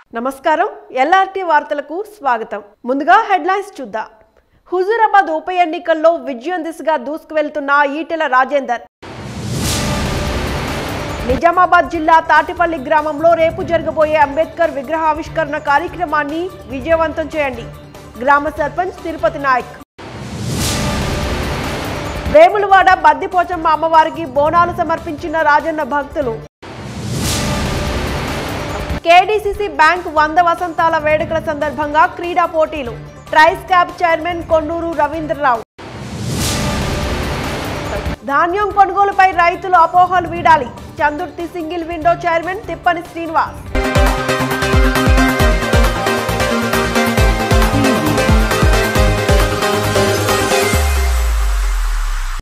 నమస్కారం ఎల్ఆర్టీ వార్తలకు స్వాగతం ముందుగా హెడ్లైన్స్ చూద్దాం హుజూరాబాద్ ఉప ఎన్నికల్లో విజయం దిశగా దూసుకువెళ్తున్న ఈటెల రాజేందర్ నిజామాబాద్ జిల్లా తాటిపల్లి గ్రామంలో రేపు జరగబోయే అంబేద్కర్ విగ్రహావిష్కరణ కార్యక్రమాన్ని విజయవంతం చేయండి గ్రామ సర్పంచ్ తిరుపతి నాయక్ వేములవాడ బద్దిపోచమ్మ అమ్మవారికి బోనాలు సమర్పించిన రాజన్న భక్తులు కేడీసీసీ బ్యాంక్ వంద వసంతాల వేడుకల సందర్భంగా క్రీడా పోటీలు ట్రైస్ క్యాబ్ చైర్మన్ కొండూరు రవీంద్రరావు ధాన్యం కొనుగోలుపై రైతులు అపోహలు వీడాలి Chandurthi single window chairman Tippani Srinivas